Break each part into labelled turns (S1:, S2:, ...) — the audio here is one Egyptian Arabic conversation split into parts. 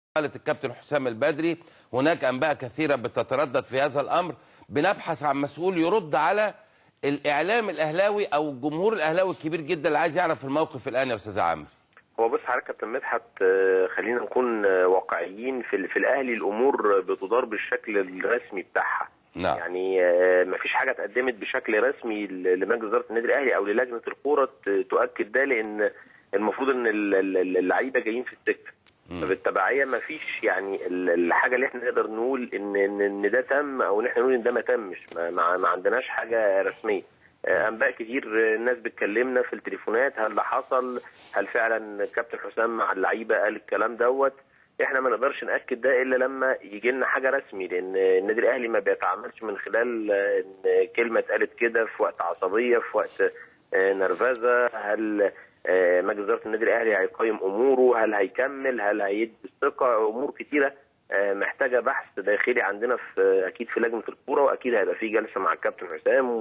S1: قالت الكابتن حسام البدري هناك انباء كثيره بتتردد في هذا الامر بنبحث عن مسؤول يرد على الاعلام الاهلاوي او الجمهور الاهلاوي الكبير جدا اللي عايز يعرف الموقف الان يا استاذ عامر
S2: هو بص حضرتك يا كابتن مدحت آه، خلينا نكون آه، واقعيين في ال- في الاهلي الامور بتدار بالشكل الرسمي بتاعها
S1: نعم
S2: يعني آه، مفيش حاجه اتقدمت بشكل رسمي ل- لمجلس اداره النادي الاهلي او للجنه الكوره ت- تؤكد ده لان المفروض ان ال- ال- اللعيبه جايين في السكه
S1: مم.
S2: فبالتبعيه مفيش يعني ال- الحاجه اللي احنا نقدر نقول ان ان إن ده تم او ان احنا نقول ان ده ما تمش ما, ما, ما عندناش حاجه رسميه آه، انباء كتير آه، الناس بتكلمنا في التليفونات هل ده حصل هل فعلا كابتن حسام مع اللعيبه قال الكلام دوت احنا ما نقدرش ناكد ده الا لما يجي لنا حاجه رسمي لان النادي الاهلي ما بيتعاملش من خلال آه، ان كلمه اتقالت كده في وقت عصبيه في وقت آه، نرفزه هل آه، مجلس اداره النادي الاهلي هيقيم اموره هل هيكمل هل هيدي الثقه امور كتيره آه، محتاجه بحث داخلي عندنا في اكيد في لجنه الكوره واكيد هيبقى في جلسه مع الكابتن حسام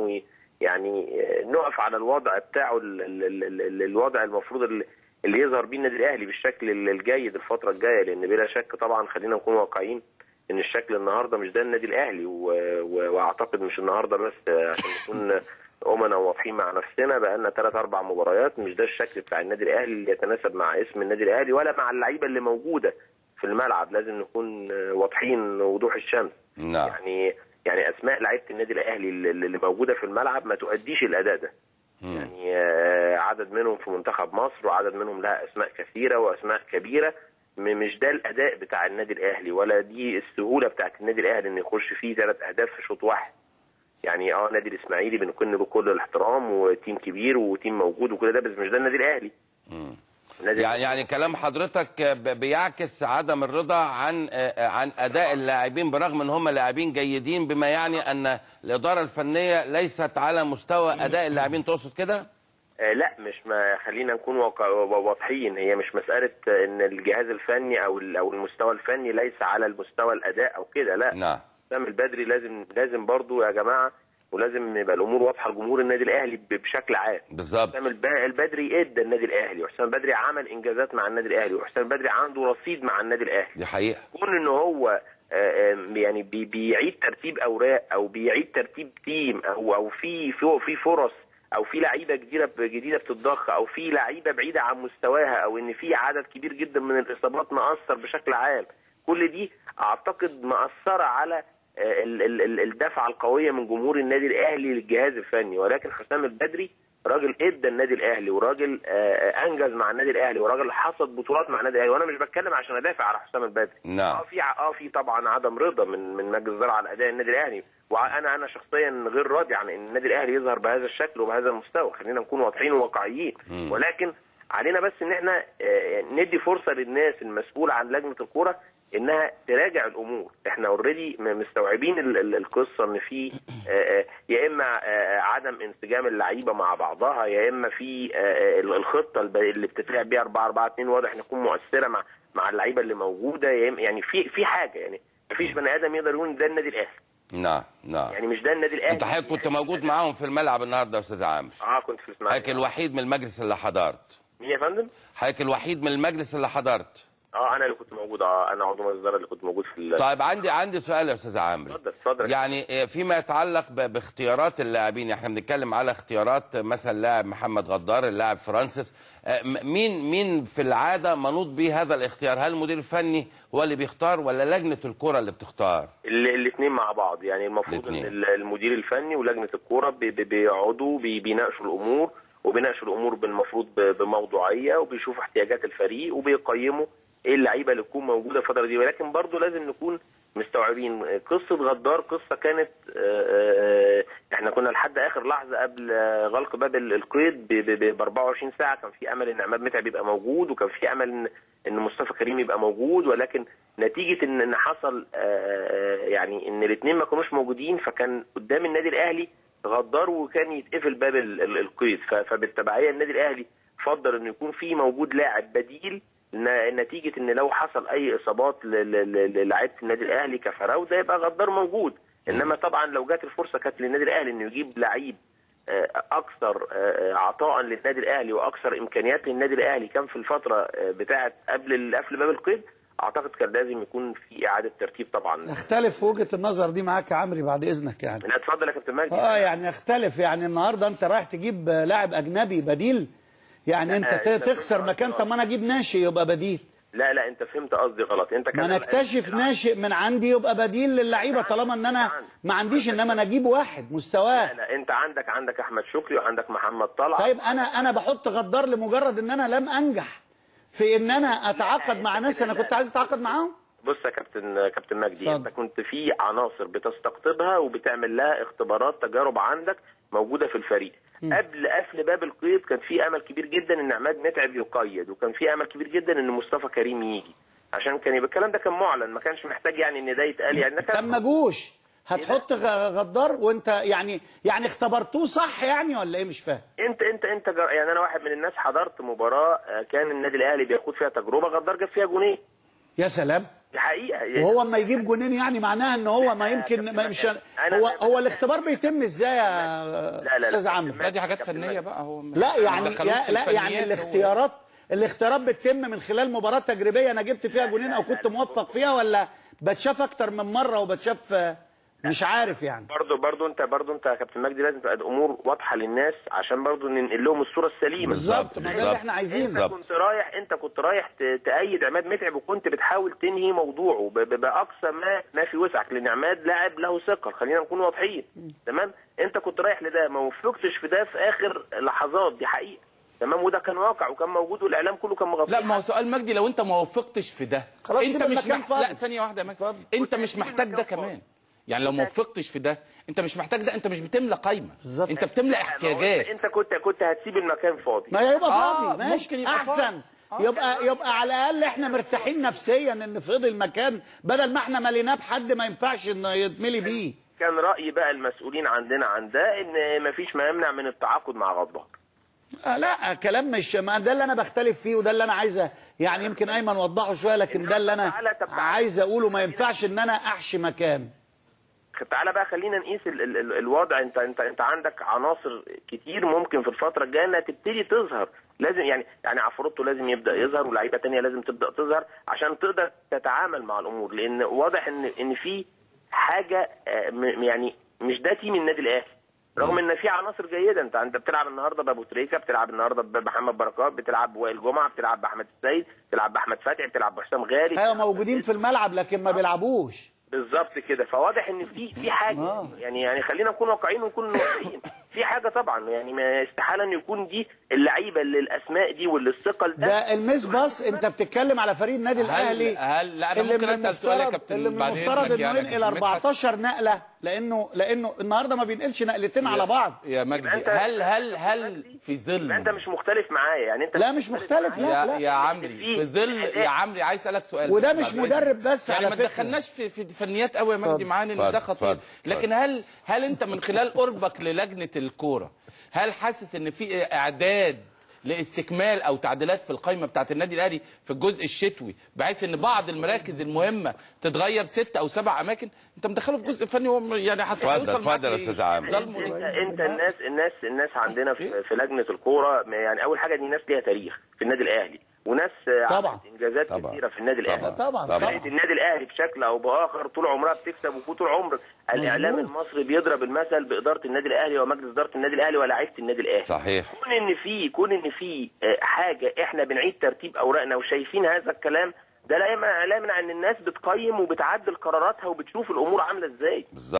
S2: ويعني آه، نقف على الوضع بتاعه ال- ال- ال- ال- ال- الوضع المفروض اللي اللي يظهر بيه النادي الاهلي بالشكل ال- الجيد الفتره الجايه لان بلا شك طبعا خلينا نكون واقعيين ان الشكل النهارده مش ده النادي الاهلي و... و... واعتقد مش النهارده بس آه، عشان نكون امنا وواضحين مع نفسنا بقى لنا ثلاث اربع مباريات مش ده الشكل بتاع النادي الاهلي اللي يتناسب مع اسم النادي الاهلي ولا مع اللعيبه اللي موجوده في الملعب لازم نكون آه، واضحين وضوح الشمس
S1: نعم
S2: يعني يعني اسماء لعيبه النادي الاهلي اللي اللي موجوده في الملعب ما تؤديش الاداء ده
S1: مم.
S2: يعني آه، عدد منهم في منتخب مصر وعدد منهم لها اسماء كثيره واسماء كبيره م- مش ده الاداء بتاع النادي الاهلي ولا دي السهوله بتاعت النادي الاهلي ان يخش فيه ثلاث اهداف في شوط واحد يعني اه نادي الاسماعيلي بنكن له كل الاحترام وتيم كبير وتيم موجود وكل ده بس مش ده النادي الاهلي
S1: مم.
S2: النادي
S1: يعني يعني كلام حضرتك ب- بيعكس عدم الرضا عن آه، عن اداء اللاعبين برغم ان هم لاعبين جيدين بما يعني ان الاداره الفنيه ليست على مستوى اداء اللاعبين تقصد كده؟
S2: آه، لا مش ما خلينا نكون واقع- واضحين هي مش مساله ان الجهاز الفني او ال- او المستوى الفني ليس على المستوى الاداء او كده لا
S1: نعم
S2: حسام البدري لازم لازم برضو يا جماعه ولازم يبقى الامور واضحه لجمهور النادي الاهلي ب- بشكل عام
S1: بالظبط
S2: حسام الب- البدري ادى النادي الاهلي وحسام البدري عمل انجازات مع النادي الاهلي وحسام البدري عنده رصيد مع النادي الاهلي
S1: دي حقيقه
S2: كون ان هو آه، آه، يعني بي- بيعيد ترتيب اوراق او بيعيد ترتيب تيم او او في في في فرص او في لعيبه جديده جديده بتتضخ او في لعيبه بعيده عن مستواها او ان في عدد كبير جدا من الاصابات مأثر بشكل عام كل دي اعتقد مأثره على آه، ال- ال- ال- الدفعه القويه من جمهور النادي الاهلي للجهاز الفني ولكن حسام البدري راجل ادى النادي الاهلي وراجل آه، انجز مع النادي الاهلي وراجل حصد بطولات مع النادي الاهلي وانا مش بتكلم عشان ادافع على حسام البدري
S1: نعم
S2: اه في اه في طبعا عدم رضا من من مجلس الاداره على اداء النادي الاهلي وانا انا شخصيا غير راضي عن ان النادي الاهلي يظهر بهذا الشكل وبهذا المستوى خلينا نكون واضحين وواقعيين
S1: مم.
S2: ولكن علينا بس ان احنا آه، ندي فرصه للناس المسؤوله عن لجنه الكوره انها تراجع الامور احنا اوريدي مستوعبين ال- ال- القصه ان في آه، آه، يا اما آه، عدم انسجام اللعيبه مع بعضها يا اما في آه، ال- الخطه الب- اللي بتتلعب بيها 4 4 2 واضح ان تكون مؤثره مع مع اللعيبه اللي موجوده يا إما- يعني في في حاجه يعني مفيش بني ادم يقدر يقول إن ده النادي الاهلي
S1: نعم نعم
S2: يعني مش ده النادي الاهلي
S1: انت حضرتك كنت موجود معاهم في الملعب النهارده يا استاذ عامر
S2: اه كنت في الاسماعيلي
S1: حضرتك الوحيد من المجلس اللي حضرت
S2: مين يا فندم؟
S1: حضرتك الوحيد من المجلس اللي حضرت
S2: اه انا اللي كنت موجود اه انا عضو مجلس الاداره اللي كنت موجود في ال-
S1: طيب عندي عندي سؤال يا استاذ عامر
S2: اتفضل اتفضل
S1: يعني فيما يتعلق ب- باختيارات اللاعبين احنا بنتكلم على اختيارات مثلا لاعب محمد غدار اللاعب فرانسيس اه، م- مين مين في العاده منوط به هذا الاختيار هل المدير الفني هو اللي بيختار ولا لجنه الكره اللي بتختار
S2: الاثنين مع بعض يعني المفروض ان
S1: الاتنين.
S2: ال- المدير الفني ولجنه الكوره بي- بي- بيقعدوا بي- بيناقشوا الامور وبيناقشوا الامور بالمفروض ب- بموضوعيه وبيشوفوا احتياجات الفريق وبيقيموا ايه اللعيبه اللي تكون موجوده الفتره دي ولكن برضه لازم نكون مستوعبين قصه غدار قصه كانت آه، آه، احنا كنا لحد اخر لحظه قبل آه، غلق باب ال- القيد ب 24 ساعه كان في امل ان عماد متعب يبقى موجود وكان في امل ان ان مصطفى كريم يبقى موجود ولكن نتيجه ان ان حصل آه، يعني ان الاثنين ما كانوش موجودين فكان قدام النادي الاهلي غدار وكان يتقفل باب ال- ال- القيد ف- فبالتبعيه النادي الاهلي فضل انه يكون في موجود لاعب بديل ن- نتيجه ان لو حصل اي اصابات ل- ل- ل- للاعيبه النادي الاهلي كفراوده يبقى غدار موجود انما طبعا لو جات الفرصه كانت للنادي الاهلي انه يجيب لعيب آه، اكثر آه، عطاء للنادي الاهلي واكثر امكانيات للنادي الاهلي كان في الفتره آه، بتاعه قبل ال- قبل باب القيد اعتقد كان لازم يكون في اعاده ترتيب طبعا
S3: اختلف في وجهه النظر دي معاك يا عمرو بعد اذنك يعني
S2: لا اتفضل يا كابتن مجدي
S3: اه يعني اختلف يعني النهارده انت رايح تجيب لاعب اجنبي بديل يعني انت ت-
S2: أنت
S3: تخسر
S2: فهمت
S3: مكان
S2: قصدي.
S3: طب ما انا اجيب ناشئ يبقى بديل
S2: لا لا انت فهمت قصدي غلط انت
S3: ما
S2: كان
S3: انا اكتشف ناشئ من عندي يبقى بديل للعيبه طالما ان انا ما عنديش انما انا اجيب واحد مستواه
S2: لا انت عندك عندك احمد شكري وعندك محمد طلعت
S3: طيب انا انا بحط غدار لمجرد ان انا لم انجح في ان انا اتعاقد مع ناس انا كنت عايز اتعاقد معاهم
S2: بص يا كابتن كابتن مجدي
S3: اتفضل.
S2: انت كنت في عناصر بتستقطبها وبتعمل لها اختبارات تجارب عندك موجوده في الفريق قبل قفل باب القيد كان في امل كبير جدا ان عماد متعب يقيد وكان في امل كبير جدا ان مصطفى كريم يجي عشان كان يبقى الكلام ده كان معلن ما كانش محتاج يعني ان ده يتقال يعني ده
S3: طب
S2: كان
S3: ما جوش هتحط غ- غدار وانت يعني يعني اختبرتوه صح يعني ولا ايه مش فاهم
S2: انت انت انت جر... يعني انا واحد من الناس حضرت مباراه آه، كان النادي الاهلي بياخد فيها تجربه غدار جاب فيها جونين
S3: يا سلام
S2: دي حقيقه يعني
S3: وهو اما يجيب جونين يعني معناها ان هو ما يمكن ما مش هو هو الاختبار بيتم ازاي يا
S2: لا، لا.
S3: استاذ عمرو
S4: لا دي حاجات فنيه بقى هو
S3: لا يعني يا لا يعني الاختيارات الاختيارات بتتم من خلال مباراة تجريبية انا جبت فيها جونين او كنت موفق فيها ولا بتشاف اكتر من مرة وبتشاف آه، مش عارف يعني
S2: برضه برضه انت برضه انت يا كابتن مجدي لازم تبقى الامور واضحه للناس عشان برضه ننقل لهم الصوره السليمه
S3: بالظبط ما ده اللي
S1: بالظبط.
S3: احنا عايزينه
S2: انت
S1: بالظبط.
S2: كنت رايح انت كنت رايح ت- تأيد عماد متعب وكنت بتحاول تنهي موضوعه ب- ب- باقصى ما ما في وسعك لان عماد لاعب له ثقه خلينا نكون واضحين تمام انت كنت رايح لده ما وفقتش في ده في اخر لحظات دي حقيقه تمام وده كان واقع وكان موجود والاعلام كله كان مغطي
S4: لا ما هو سؤال مجدي لو انت ما وفقتش في ده
S3: خلاص
S4: انت
S3: سيب
S4: مش
S3: المكان
S4: مح...
S3: فاضي.
S4: لا ثانيه واحده يا مجدي
S3: اتفضل.
S4: انت مش محتاج ده كمان يعني لو ما وفقتش في ده انت مش محتاج ده انت مش بتملى قايمه
S3: بالظبط.
S4: انت بتملى
S2: ما هو
S4: احتياجات
S2: انت كنت كنت هتسيب المكان فاضي
S3: ما يبقى
S4: آه،
S3: فاضي ماشي
S4: ممكن يبقى
S3: احسن
S4: فاضي. آه.
S3: يبقى يبقى على الاقل احنا مرتاحين نفسيا ان فضل المكان بدل ما احنا مليناه بحد ما ينفعش انه يتملي بيه
S2: كان راي بقى المسؤولين عندنا عن ده ان مفيش ما يمنع من التعاقد مع غضبان
S3: آه لا كلام مش ما ده اللي انا بختلف فيه وده اللي انا عايزه يعني يمكن ايمن وضحه شويه لكن ده اللي انا
S2: تعالى- طب تعالى.
S3: عايز اقوله ما ينفعش ان انا احشي مكان
S2: تعالى بقى خلينا نقيس ال ال ال الوضع انت انت انت عندك عناصر كتير ممكن في الفتره الجايه انها تبتدي تظهر لازم يعني يعني عفروتو لازم يبدا يظهر ولاعيبه تانية لازم تبدا تظهر عشان تقدر تتعامل مع الامور لان واضح ان ان في حاجه آه، م- يعني مش ده تيم النادي الاهلي رغم ان في عناصر جيده انت انت بتلعب النهارده بابو تريكه بتلعب النهارده بمحمد بركات بتلعب بوائل جمعه بتلعب باحمد السيد بتلعب باحمد فتحي بتلعب بحسام غالي
S3: ايوه موجودين في الملعب لكن ما بيلعبوش
S2: بالظبط كده فواضح ان في في حاجه
S3: آه.
S2: يعني يعني خلينا نكون واقعيين ونكون واقعيين في حاجه طبعا يعني ما استحاله ان يكون دي اللعيبه اللي الاسماء دي واللي الثقل ده
S3: ده الميس باص انت بتتكلم على فريق النادي الاهلي
S4: هل لا انا
S3: اللي
S4: ممكن
S3: من
S4: اسال سؤال يا
S3: المفترض-
S4: كابتن
S3: اللي من
S4: بعد
S3: المفترض
S4: إذنك
S3: انه
S4: يعني
S3: ينقل
S4: كابتن مدحت.
S3: 14 نقله لانه لانه النهارده ما بينقلش نقلتين على بعض
S4: يا مجدي
S2: أنت-
S4: هل هل هل في ظل
S2: يبقى انت مش مختلف معايا يعني انت
S3: لا مش مختلف لا
S4: يا
S3: لا
S4: يا عمري
S2: في
S4: في ظل
S2: أداء.
S4: يا عمري عايز اسالك سؤال
S3: وده
S4: بس
S3: مش
S4: بعد إذنك.
S3: مدرب بس
S4: يعني
S3: على
S4: ما
S3: فكرة.
S4: تدخلناش في في فنيات قوي يا مجدي
S3: اتفضل.
S4: معانا ان
S1: اتفضل،
S4: ده خطير
S1: اتفضل،
S4: لكن هل هل انت من خلال قربك للجنه الكوره هل حاسس ان في اعداد لاستكمال او تعديلات في القائمه بتاعت النادي الاهلي في الجزء الشتوي بحيث ان بعض المراكز المهمه تتغير ست او سبع اماكن انت مدخله في جزء فني هو يعني
S1: اتفضل،
S4: هتوصل
S1: اتفضل يا أستاذ عامر.
S2: انت, انت الناس الناس الناس عندنا في, في لجنه الكوره يعني اول حاجه دي ناس ليها تاريخ في النادي الاهلي وناس
S3: طبعا.
S2: عملت انجازات
S1: طبعا.
S2: كثيره في النادي الاهلي
S3: طبعا
S1: طبعا.
S2: فرقه النادي الاهلي بشكل او باخر طول عمرها بتكسب وطول عمر الاعلام
S3: مظبوط.
S2: المصري بيضرب المثل باداره النادي الاهلي ومجلس اداره النادي الاهلي ولاعيبه النادي الاهلي
S1: صحيح
S2: كون ان في كون ان في آه، حاجه احنا بنعيد ترتيب اوراقنا وشايفين هذا الكلام ده لا يمنع لا يمنع ان الناس بتقيم وبتعدل قراراتها وبتشوف الامور عامله ازاي
S1: بالظبط